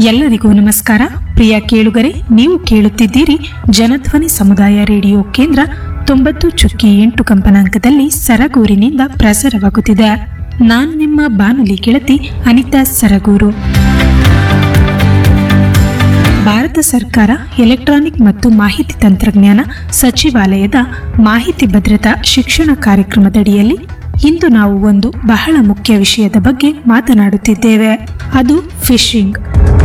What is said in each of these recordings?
ಎಲ್ಲರಿಗೂ ನಮಸ್ಕಾರ ಪ್ರಿಯ ಕೇಳುಗರೆ ನೀವು ಕೇಳುತ್ತಿದ್ದೀರಿ ಜನಧ್ವನಿ ಸಮುದಾಯ ರೇಡಿಯೋ ಕೇಂದ್ರ ತೊಂಬತ್ತು ಚುಕ್ಕಿ ಎಂಟು ಕಂಪನಾಂಕದಲ್ಲಿ ಸರಗೂರಿನಿಂದ ಪ್ರಸಾರವಾಗುತ್ತಿದೆ ನಾನು ನಿಮ್ಮ ಬಾನುಲಿ ಗೆಳತಿ ಅನಿತಾ ಸರಗೂರು ಭಾರತ ಸರ್ಕಾರ ಎಲೆಕ್ಟ್ರಾನಿಕ್ ಮತ್ತು ಮಾಹಿತಿ ತಂತ್ರಜ್ಞಾನ ಸಚಿವಾಲಯದ ಮಾಹಿತಿ ಭದ್ರತಾ ಶಿಕ್ಷಣ ಕಾರ್ಯಕ್ರಮದಡಿಯಲ್ಲಿ ಇಂದು ನಾವು ಒಂದು ಬಹಳ ಮುಖ್ಯ ವಿಷಯದ ಬಗ್ಗೆ ಮಾತನಾಡುತ್ತಿದ್ದೇವೆ ಅದು ಫಿಶಿಂಗ್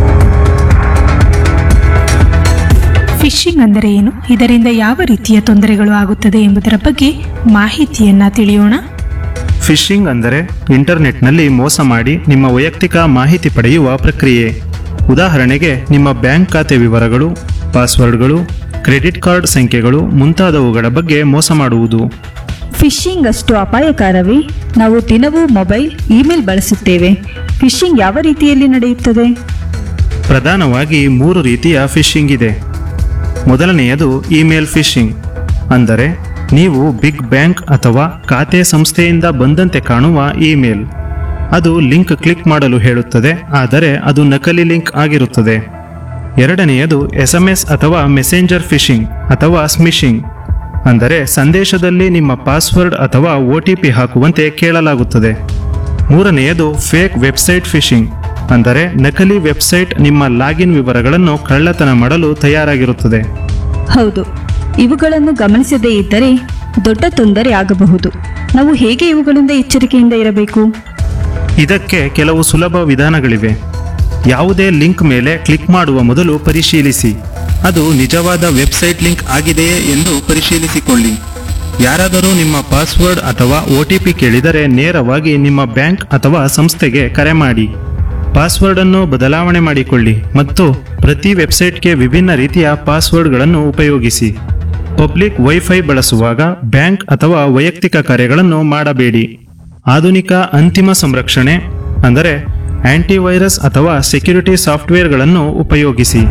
ಫಿಶಿಂಗ್ ಅಂದರೆ ಏನು ಇದರಿಂದ ಯಾವ ರೀತಿಯ ತೊಂದರೆಗಳು ಆಗುತ್ತದೆ ಎಂಬುದರ ಬಗ್ಗೆ ಮಾಹಿತಿಯನ್ನ ತಿಳಿಯೋಣ ಫಿಶಿಂಗ್ ಅಂದರೆ ಇಂಟರ್ನೆಟ್ನಲ್ಲಿ ಮೋಸ ಮಾಡಿ ನಿಮ್ಮ ವೈಯಕ್ತಿಕ ಮಾಹಿತಿ ಪಡೆಯುವ ಪ್ರಕ್ರಿಯೆ ಉದಾಹರಣೆಗೆ ನಿಮ್ಮ ಬ್ಯಾಂಕ್ ಖಾತೆ ವಿವರಗಳು ಪಾಸ್ವರ್ಡ್ಗಳು ಕ್ರೆಡಿಟ್ ಕಾರ್ಡ್ ಸಂಖ್ಯೆಗಳು ಮುಂತಾದವುಗಳ ಬಗ್ಗೆ ಮೋಸ ಮಾಡುವುದು ಫಿಶಿಂಗ್ ಅಷ್ಟು ಅಪಾಯಕಾರವೇ ನಾವು ದಿನವೂ ಮೊಬೈಲ್ ಇಮೇಲ್ ಬಳಸುತ್ತೇವೆ ಫಿಶಿಂಗ್ ಯಾವ ರೀತಿಯಲ್ಲಿ ನಡೆಯುತ್ತದೆ ಪ್ರಧಾನವಾಗಿ ಮೂರು ರೀತಿಯ ಫಿಶಿಂಗ್ ಇದೆ ಮೊದಲನೆಯದು ಇಮೇಲ್ ಫಿಶಿಂಗ್ ಅಂದರೆ ನೀವು ಬಿಗ್ ಬ್ಯಾಂಕ್ ಅಥವಾ ಖಾತೆ ಸಂಸ್ಥೆಯಿಂದ ಬಂದಂತೆ ಕಾಣುವ ಇಮೇಲ್ ಅದು ಲಿಂಕ್ ಕ್ಲಿಕ್ ಮಾಡಲು ಹೇಳುತ್ತದೆ ಆದರೆ ಅದು ನಕಲಿ ಲಿಂಕ್ ಆಗಿರುತ್ತದೆ ಎರಡನೆಯದು ಎಸ್ ಎಂ ಎಸ್ ಅಥವಾ ಮೆಸೆಂಜರ್ ಫಿಶಿಂಗ್ ಅಥವಾ ಸ್ಮಿಶಿಂಗ್ ಅಂದರೆ ಸಂದೇಶದಲ್ಲಿ ನಿಮ್ಮ ಪಾಸ್ವರ್ಡ್ ಅಥವಾ ಒ ಟಿ ಪಿ ಹಾಕುವಂತೆ ಕೇಳಲಾಗುತ್ತದೆ ಮೂರನೆಯದು ಫೇಕ್ ವೆಬ್ಸೈಟ್ ಫಿಶಿಂಗ್ ಅಂದರೆ ನಕಲಿ ವೆಬ್ಸೈಟ್ ನಿಮ್ಮ ಲಾಗಿನ್ ವಿವರಗಳನ್ನು ಕಳ್ಳತನ ಮಾಡಲು ತಯಾರಾಗಿರುತ್ತದೆ ಹೌದು ಇವುಗಳನ್ನು ಗಮನಿಸದೇ ಇದ್ದರೆ ದೊಡ್ಡ ತೊಂದರೆ ಆಗಬಹುದು ನಾವು ಹೇಗೆ ಇವುಗಳಿಂದ ಎಚ್ಚರಿಕೆಯಿಂದ ಇರಬೇಕು ಇದಕ್ಕೆ ಕೆಲವು ಸುಲಭ ವಿಧಾನಗಳಿವೆ ಯಾವುದೇ ಲಿಂಕ್ ಮೇಲೆ ಕ್ಲಿಕ್ ಮಾಡುವ ಮೊದಲು ಪರಿಶೀಲಿಸಿ ಅದು ನಿಜವಾದ ವೆಬ್ಸೈಟ್ ಲಿಂಕ್ ಆಗಿದೆಯೇ ಎಂದು ಪರಿಶೀಲಿಸಿಕೊಳ್ಳಿ ಯಾರಾದರೂ ನಿಮ್ಮ ಪಾಸ್ವರ್ಡ್ ಅಥವಾ ಒ ಟಿ ಪಿ ಕೇಳಿದರೆ ನೇರವಾಗಿ ನಿಮ್ಮ ಬ್ಯಾಂಕ್ ಅಥವಾ ಸಂಸ್ಥೆಗೆ ಕರೆ ಮಾಡಿ ಪಾಸ್ವರ್ಡ್ ಅನ್ನು ಬದಲಾವಣೆ ಮಾಡಿಕೊಳ್ಳಿ ಮತ್ತು ಪ್ರತಿ ವೆಬ್ಸೈಟ್ಗೆ ವಿಭಿನ್ನ ರೀತಿಯ ಪಾಸ್ವರ್ಡ್ಗಳನ್ನು ಉಪಯೋಗಿಸಿ ಪಬ್ಲಿಕ್ ವೈಫೈ ಬಳಸುವಾಗ ಬ್ಯಾಂಕ್ ಅಥವಾ ವೈಯಕ್ತಿಕ ಕಾರ್ಯಗಳನ್ನು ಮಾಡಬೇಡಿ ಆಧುನಿಕ ಅಂತಿಮ ಸಂರಕ್ಷಣೆ ಅಂದರೆ ಆಂಟಿವೈರಸ್ ಅಥವಾ ಸೆಕ್ಯುರಿಟಿ ಸಾಫ್ಟ್ವೇರ್ಗಳನ್ನು ಉಪಯೋಗಿಸಿ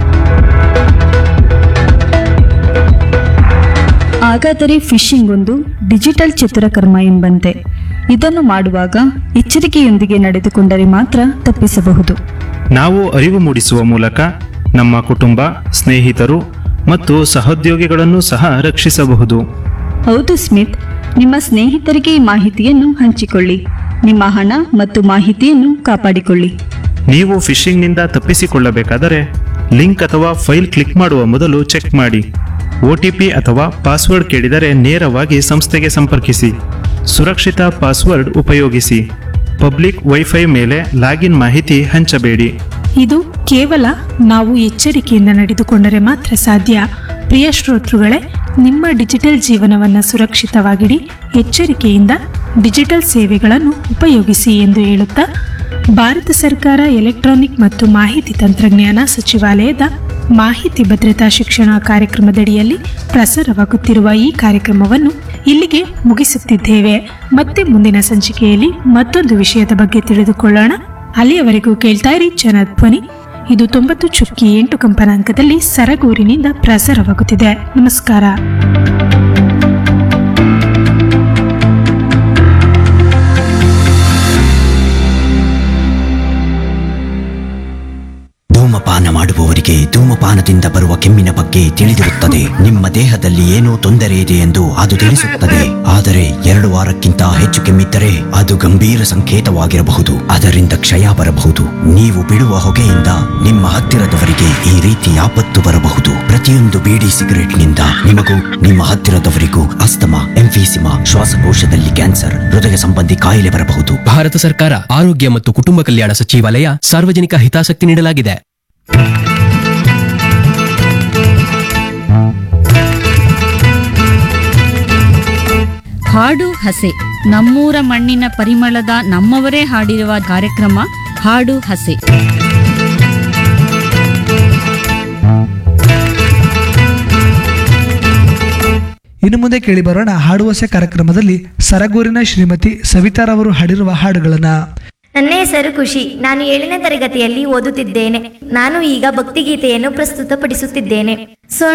ಹಾಗಾದರೆ ಫಿಶಿಂಗ್ ಒಂದು ಡಿಜಿಟಲ್ ಚಿತ್ರಕರ್ಮ ಎಂಬಂತೆ ಇದನ್ನು ಮಾಡುವಾಗ ಎಚ್ಚರಿಕೆಯೊಂದಿಗೆ ನಡೆದುಕೊಂಡರೆ ಮಾತ್ರ ತಪ್ಪಿಸಬಹುದು ನಾವು ಅರಿವು ಮೂಡಿಸುವ ಮೂಲಕ ನಮ್ಮ ಕುಟುಂಬ ಸ್ನೇಹಿತರು ಮತ್ತು ಸಹೋದ್ಯೋಗಿಗಳನ್ನು ಸಹ ರಕ್ಷಿಸಬಹುದು ಹೌದು ಸ್ಮಿತ್ ನಿಮ್ಮ ಸ್ನೇಹಿತರಿಗೆ ಈ ಮಾಹಿತಿಯನ್ನು ಹಂಚಿಕೊಳ್ಳಿ ನಿಮ್ಮ ಹಣ ಮತ್ತು ಮಾಹಿತಿಯನ್ನು ಕಾಪಾಡಿಕೊಳ್ಳಿ ನೀವು ಫಿಶಿಂಗ್ನಿಂದ ತಪ್ಪಿಸಿಕೊಳ್ಳಬೇಕಾದರೆ ಲಿಂಕ್ ಅಥವಾ ಫೈಲ್ ಕ್ಲಿಕ್ ಮಾಡುವ ಮೊದಲು ಚೆಕ್ ಮಾಡಿ ಒ ಟಿ ಪಿ ಅಥವಾ ಪಾಸ್ವರ್ಡ್ ಕೇಳಿದರೆ ನೇರವಾಗಿ ಸಂಸ್ಥೆಗೆ ಸಂಪರ್ಕಿಸಿ ಸುರಕ್ಷಿತ ಪಾಸ್ವರ್ಡ್ ಉಪಯೋಗಿಸಿ ಪಬ್ಲಿಕ್ ವೈಫೈ ಮೇಲೆ ಲಾಗಿನ್ ಮಾಹಿತಿ ಹಂಚಬೇಡಿ ಇದು ಕೇವಲ ನಾವು ಎಚ್ಚರಿಕೆಯಿಂದ ನಡೆದುಕೊಂಡರೆ ಮಾತ್ರ ಸಾಧ್ಯ ಪ್ರಿಯ ಶ್ರೋತೃಗಳೇ ನಿಮ್ಮ ಡಿಜಿಟಲ್ ಜೀವನವನ್ನು ಸುರಕ್ಷಿತವಾಗಿಡಿ ಎಚ್ಚರಿಕೆಯಿಂದ ಡಿಜಿಟಲ್ ಸೇವೆಗಳನ್ನು ಉಪಯೋಗಿಸಿ ಎಂದು ಹೇಳುತ್ತಾ ಭಾರತ ಸರ್ಕಾರ ಎಲೆಕ್ಟ್ರಾನಿಕ್ ಮತ್ತು ಮಾಹಿತಿ ತಂತ್ರಜ್ಞಾನ ಸಚಿವಾಲಯದ ಮಾಹಿತಿ ಭದ್ರತಾ ಶಿಕ್ಷಣ ಕಾರ್ಯಕ್ರಮದಡಿಯಲ್ಲಿ ಪ್ರಸಾರವಾಗುತ್ತಿರುವ ಈ ಕಾರ್ಯಕ್ರಮವನ್ನು ಇಲ್ಲಿಗೆ ಮುಗಿಸುತ್ತಿದ್ದೇವೆ ಮತ್ತೆ ಮುಂದಿನ ಸಂಚಿಕೆಯಲ್ಲಿ ಮತ್ತೊಂದು ವಿಷಯದ ಬಗ್ಗೆ ತಿಳಿದುಕೊಳ್ಳೋಣ ಅಲ್ಲಿಯವರೆಗೂ ಕೇಳ್ತಾ ಇರಿ ಜನಧ್ವನಿ ಇದು ತೊಂಬತ್ತು ಚುಕ್ಕಿ ಎಂಟು ಕಂಪನಾಂಕದಲ್ಲಿ ಸರಗೂರಿನಿಂದ ಪ್ರಸಾರವಾಗುತ್ತಿದೆ ನಮಸ್ಕಾರ ಧೂಮಪಾನ ಮಾಡುವವರಿಗೆ ಧೂಮಪಾನದಿಂದ ಬರುವ ಕೆಮ್ಮಿನ ಬಗ್ಗೆ ತಿಳಿದಿರುತ್ತದೆ ನಿಮ್ಮ ದೇಹದಲ್ಲಿ ಏನೋ ತೊಂದರೆ ಇದೆ ಎಂದು ಅದು ತಿಳಿಸುತ್ತದೆ ಆದರೆ ಎರಡು ವಾರಕ್ಕಿಂತ ಹೆಚ್ಚು ಕೆಮ್ಮಿದ್ದರೆ ಅದು ಗಂಭೀರ ಸಂಕೇತವಾಗಿರಬಹುದು ಅದರಿಂದ ಕ್ಷಯ ಬರಬಹುದು ನೀವು ಬಿಡುವ ಹೊಗೆಯಿಂದ ನಿಮ್ಮ ಹತ್ತಿರದವರಿಗೆ ಈ ರೀತಿ ಆಪತ್ತು ಬರಬಹುದು ಪ್ರತಿಯೊಂದು ಬೀಡಿ ಸಿಗರೆಟ್ನಿಂದ ನಿಮಗೂ ನಿಮ್ಮ ಹತ್ತಿರದವರಿಗೂ ಅಸ್ತಮಾ ಎಂಫೀಸಿಮಾ ಶ್ವಾಸಕೋಶದಲ್ಲಿ ಕ್ಯಾನ್ಸರ್ ಹೃದಯ ಸಂಬಂಧಿ ಕಾಯಿಲೆ ಬರಬಹುದು ಭಾರತ ಸರ್ಕಾರ ಆರೋಗ್ಯ ಮತ್ತು ಕುಟುಂಬ ಕಲ್ಯಾಣ ಸಚಿವಾಲಯ ಸಾರ್ವಜನಿಕ ಹಿತಾಸಕ್ತಿ ನೀಡಲಾಗಿದೆ ಹಾಡು ಹಸೆ ನಮ್ಮೂರ ಮಣ್ಣಿನ ಪರಿಮಳದ ನಮ್ಮವರೇ ಹಾಡಿರುವ ಕಾರ್ಯಕ್ರಮ ಹಾಡು ಹಸೆ ಇನ್ನು ಮುಂದೆ ಕೇಳಿ ಬರೋಣ ಹಾಡುವಸೆ ಕಾರ್ಯಕ್ರಮದಲ್ಲಿ ಸರಗೂರಿನ ಶ್ರೀಮತಿ ಸವಿತಾರವರು ಹಾಡಿರುವ ಹಾಡುಗಳನ್ನ ನನ್ನ ಹೆಸರು ಖುಷಿ ನಾನು ಏಳನೇ ತರಗತಿಯಲ್ಲಿ ಓದುತ್ತಿದ್ದೇನೆ ನಾನು ಈಗ ಭಕ್ತಿಗೀತೆಯನ್ನು ಪ್ರಸ್ತುತಪಡಿಸುತ್ತಿದ್ದೇನೆ ಸೊ